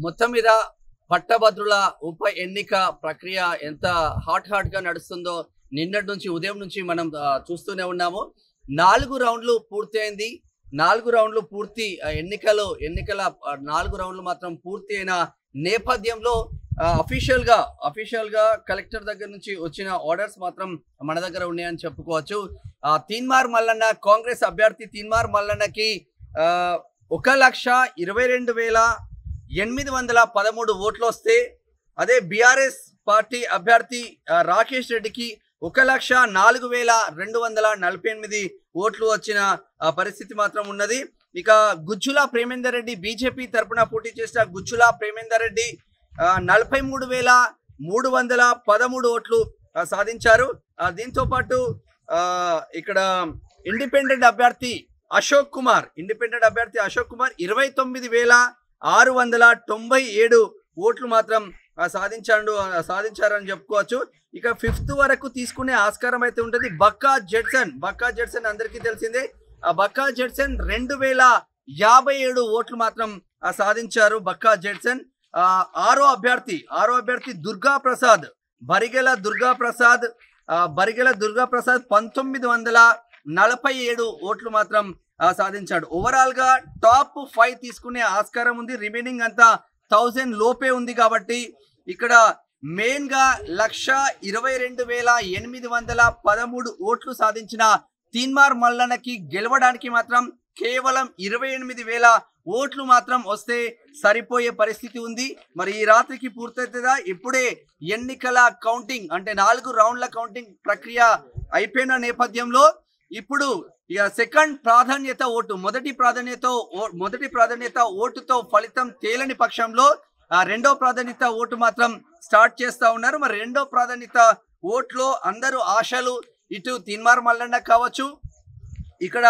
మొత్తం మీద పట్టభద్రుల ఉప ఎన్నిక ప్రక్రియ ఎంత హాట్ హాట్ గా నడుస్తుందో నిన్నటి నుంచి ఉదయం నుంచి మనం ఆ, చూస్తూనే ఉన్నాము నాలుగు రౌండ్లు పూర్తి అయింది నాలుగు రౌండ్లు పూర్తి ఆ, ఎన్నికలు ఎన్నికల ఆ, నాలుగు రౌండ్లు మాత్రం పూర్తి అయిన నేపథ్యంలో అఫీషియల్ గా అఫీషియల్ గా కలెక్టర్ దగ్గర నుంచి వచ్చిన ఆర్డర్స్ మాత్రం మన దగ్గర ఉన్నాయని చెప్పుకోవచ్చు ఆ, తీన్మార్ మల్లన్న కాంగ్రెస్ అభ్యర్థి తీన్మార్ మల్లన్నకి ఆ, ఒక లక్ష ఇరవై రెండు వేల ఎనిమిది వందల పదమూడు ఓట్లు వస్తే అదే బీఆర్ఎస్ పార్టీ అభ్యర్థి ఆ, రాకేష్ రెడ్డికి ఒక లక్ష నాలుగు వేల రెండు వందల నలభై ఎనిమిది ఓట్లు వచ్చిన ఆ, పరిస్థితి మాత్రం ఉన్నది ఇక గుజ్జుల ప్రేమేందర్ రెడ్డి బీజేపీ తరపున పోటీ చేసిన గుజ్జుల ప్రేమేందర్ రెడ్డి ఆ, నలభై మూడు వేల మూడు వందల పదమూడు ఓట్లు ఆ, సాధించారు ఆ, దీంతో పాటు ఆ, ఇక్కడ ఇండిపెండెంట్ అభ్యర్థి అశోక్ కుమార్ ఇండిపెండెంట్ అభ్యర్థి అశోక్ కుమార్ ఇరవై తొమ్మిది వేల ఆరు వందల తొంభై ఏడు ఓట్లు మాత్రం ఆ, సాధించాడు ఆ, సాధించారని చెప్పుకోవచ్చు ఇక ఫిఫ్త్ వరకు తీసుకునే ఆస్కారం అయితే ఉంటుంది బక్కా జెడ్సన్ బక్కా జెడ్సన్ అందరికీ తెలిసిందే ఆ బక్కా జెడ్సన్ రెండు వేల యాభై ఏడు ఓట్లు మాత్రం ఆ, సాధించారు బక్కా జెడ్సన్ ఆ, ఆరో అభ్యర్థి ఆరో అభ్యర్థి దుర్గా ప్రసాద్ బరిగెల దుర్గా ప్రసాద్ ఆ, బరిగెల దుర్గా ప్రసాద్ పంతొమ్మిది వందల నలభై ఏడు ఓట్లు మాత్రం ఆ, సాధించాడు ఓవరాల్ గా టాప్ ఫైవ్ తీసుకునే ఆస్కారం ఉంది రిమైనింగ్ అంతా థౌజండ్ లోపే ఉంది కాబట్టి ఇక్కడ మెయిన్ గా లక్ష ఇరవై రెండు వేల ఎనిమిది వందల పదమూడు ఓట్లు సాధించిన తీన్మార్ మల్లన్నకి గెలవడానికి మాత్రం కేవలం ఇరవై ఎనిమిది వేల ఓట్లు మాత్రం వస్తే సరిపోయే పరిస్థితి ఉంది మరి ఈ రాత్రికి పూర్తవుతుందా ఇప్పుడే ఎన్నికల కౌంటింగ్ అంటే నాలుగు రౌండ్ల కౌంటింగ్ ప్రక్రియ అయిపోయిన నేపథ్యంలో ఇప్పుడు ఇక సెకండ్ ప్రాధాన్యత ఓటు మొదటి ప్రాధాన్యత ఓ- మొదటి ప్రాధాన్యత ఓటుతో ఫలితం తేలని పక్షంలో ఆ రెండో ప్రాధాన్యత ఓటు మాత్రం స్టార్ట్ చేస్తా ఉన్నారు మరి రెండో ప్రాధాన్యత ఓట్లో అందరూ ఆశలు ఇటు తిన్మార్ మల్లన్న కావచ్చు ఇక్కడ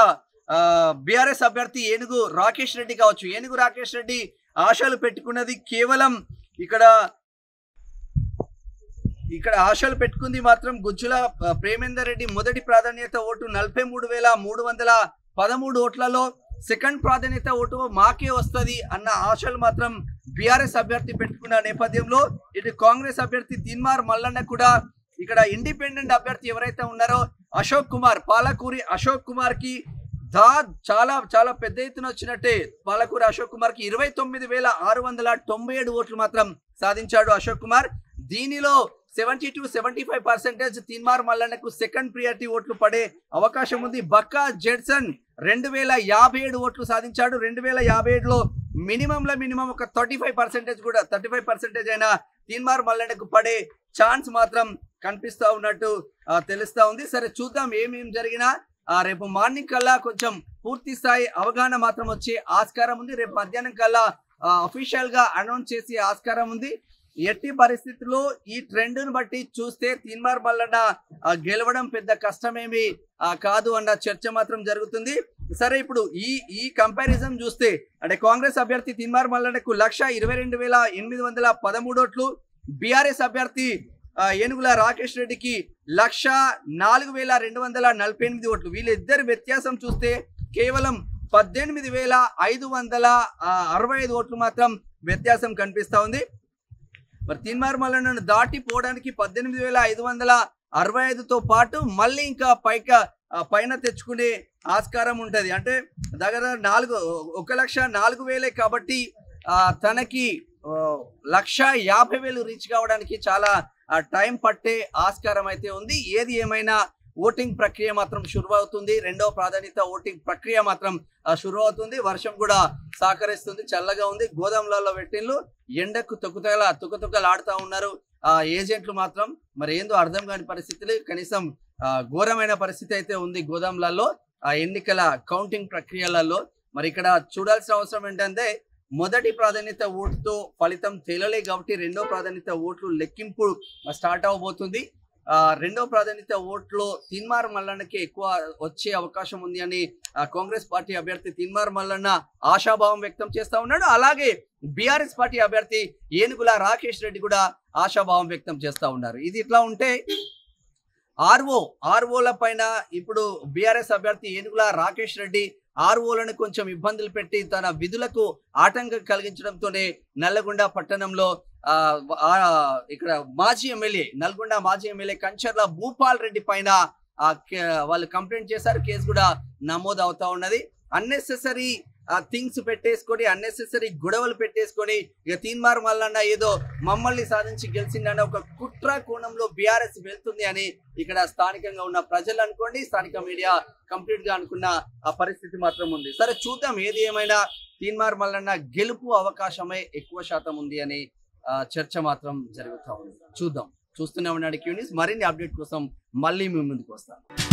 బీఆర్ఎస్ అభ్యర్థి ఏనుగు రాకేష్ రెడ్డి కావచ్చు ఏనుగు రాకేష్ రెడ్డి ఆశలు పెట్టుకున్నది కేవలం ఇక్కడ ఇక్కడ ఆశలు పెట్టుకుంది మాత్రం గుజ్జుల ఆ, ప్రేమేందర్ రెడ్డి మొదటి ప్రాధాన్యత ఓటు నలభై మూడు వేల మూడు వందల పదమూడు ఓట్లలో సెకండ్ ప్రాధాన్యత ఓటు మాకే వస్తది అన్న ఆశలు మాత్రం బీఆర్ఎస్ అభ్యర్థి పెట్టుకున్న నేపథ్యంలో ఇటు కాంగ్రెస్ అభ్యర్థి తిన్మార్ మల్లన్న కూడా ఇక్కడ ఇండిపెండెంట్ అభ్యర్థి ఎవరైతే ఉన్నారో అశోక్ కుమార్ పాలకూరి అశోక్ కుమార్ కి దా చాలా చాలా పెద్ద ఎత్తున వచ్చినట్టే పాలకూరి అశోక్ కుమార్ కి ఇరవై తొమ్మిది వేల ఆరు వందల తొంభై ఏడు ఓట్లు మాత్రం సాధించాడు అశోక్ కుమార్ దీనిలో seventy two seventy five percentage Teenmar మల్లన్నకు సెకండ్ ప్రియారిటీ ఓట్లు పడే అవకాశం ఉంది బక్కా జెడ్సన్ రెండు వేల యాభై ఏడు ఓట్లు సాధించాడు రెండు వేల యాభై ఏడులో మినిమం లో మినిమం ఒక థర్టీ ఫైవ్ పర్సెంటేజ్ కూడా థర్టీ ఫైవ్ పర్సెంటేజ్ అయినా తీన్మార్ మల్లన్నకు పడే ఛాన్స్ మాత్రం కనిపిస్తా ఉన్నట్టు ఆ, తెలుస్తా ఉంది సరే చూద్దాం ఏమేం జరిగినా ఆ, రేపు మార్నింగ్ కల్లా కొంచెం పూర్తి స్థాయి అవగాహన మాత్రం వచ్చే ఆస్కారం ఉంది రేపు మధ్యాహ్నం కల్లా అఫీషియల్ గా అనౌన్స్ చేసే ఆస్కారం ఉంది ఎట్టి పరిస్థితుల్లో ఈ ట్రెండ్ ను బట్టి చూస్తే తీన్మార్ మల్లన్న ఆ, గెలవడం పెద్ద కష్టమేమి ఆ, కాదు అన్న చర్చ మాత్రం జరుగుతుంది సరే ఇప్పుడు ఈ ఈ కంపారిజన్ చూస్తే అంటే కాంగ్రెస్ అభ్యర్థి తిన్మార్ మల్లన్నకు లక్ష ఇరవై రెండు వేల ఎనిమిది వందల పదమూడు ఓట్లు బీఆర్ఎస్ అభ్యర్థి ఆ, ఏనుగుల రాకేష్ రెడ్డికి లక్ష నాలుగు వేల రెండు వందల నలభై ఎనిమిది ఓట్లు వీళ్ళిద్దరి వ్యత్యాసం చూస్తే కేవలం పద్దెనిమిది వేల ఐదు వందల ఆ, అరవై ఐదు ఓట్లు మాత్రం వ్యత్యాసం కనిపిస్తా ఉంది మరి తీన్మార్ మల్లన్నను దాటిపోవడానికి పద్దెనిమిది వేల ఐదు వందల అరవై ఐదుతో పాటు మళ్ళీ ఇంకా పైక ఆ, పైన తెచ్చుకునే ఆస్కారం ఉంటది అంటే దగ్గర నాలుగు ఒక లక్ష నాలుగు వేలే కాబట్టి ఆ, తనకి ఆ, లక్ష యాభై వేలు రీచ్ కావడానికి చాలా ఆ, టైం పట్టే ఆస్కారం అయితే ఉంది ఏది ఏమైనా ఓటింగ్ ప్రక్రియ మాత్రం షురు అవుతుంది రెండవ ప్రాధాన్యత ఓటింగ్ ప్రక్రియ మాత్రం ఆ, షురు అవుతుంది వర్షం కూడా సహకరిస్తుంది చల్లగా ఉంది గోదాములలో పెట్టిండ్లు ఎండకు తొక్కుతల తుకతుకలు ఆడుతా ఉన్నారు ఆ ఏజెంట్లు మాత్రం మరి ఏందో అర్థం కాని పరిస్థితులు కనీసం ఆ, ఘోరమైన పరిస్థితి అయితే ఉంది గోదాములలో ఆ ఎన్నికల కౌంటింగ్ ప్రక్రియలలో మరి ఇక్కడ చూడాల్సిన అవసరం ఏంటంటే మొదటి ప్రాధాన్యత ఓటుతో ఫలితం తేలలే కాబట్టి రెండో ప్రాధాన్యత ఓట్లు లెక్కింపు స్టార్ట్ అవబోతుంది ఆ రెండో ప్రాధాన్యత ఓట్లో తిన్మార్ మల్లన్నకి ఎక్కువ వచ్చే అవకాశం ఉంది అని ఆ, కాంగ్రెస్ పార్టీ అభ్యర్థి తిన్మార్ మల్లన్న ఆశాభావం వ్యక్తం చేస్తా ఉన్నాడు అలాగే బీఆర్ఎస్ పార్టీ అభ్యర్థి ఏనుగుల రాకేష్ రెడ్డి కూడా ఆశాభావం వ్యక్తం చేస్తా ఉన్నారు ఇది ఇట్లా ఉంటే ఆర్ఓ ఆర్ఓల పైన ఇప్పుడు బీఆర్ఎస్ అభ్యర్థి ఏనుగుల రాకేష్ రెడ్డి ఆర్ఓలను కొంచెం ఇబ్బందులు పెట్టి తన విధులకు ఆటంకం కలిగించడంతోనే నల్లగొండ పట్టణంలో ఆ, ఆ, ఇక్కడ మాజీ ఎమ్మెల్యే నల్గొండ మాజీ ఎమ్మెల్యే కంచర్ల భూపాల్ రెడ్డి పైన ఆ కే- వాళ్ళు కంప్లైంట్ చేశారు కేసు కూడా నమోదు అవుతా ఉన్నది అన్నెసెసరీ థింగ్స్ పెట్టేసుకొని అన్నెసెసరీ గొడవలు పెట్టేసుకొని ఇక తీన్మార్ మల్లన్న ఏదో మమ్మల్ని సాధించి గెలిచిందన్న ఒక కుట్ర కోణంలో బీఆర్ఎస్ వెళ్తుంది అని ఇక్కడ స్థానికంగా ఉన్న ప్రజలు అనుకోండి స్థానిక మీడియా కంప్లీట్ గా అనుకున్న ఆ పరిస్థితి మాత్రం ఉంది సరే చూద్దాం ఏది ఏమైనా తీన్మార్ మల్లన్న గెలుపు అవకాశమే ఎక్కువ శాతం ఉంది అని ఆ, చర్చ మాత్రం జరుగుతూ ఉంది చూద్దాం చూస్తూనే ఉన్నాడు క్యూనిస్ మరిన్ని అప్డేట్ కోసం మళ్ళీ మీ ముందుకు వస్తాను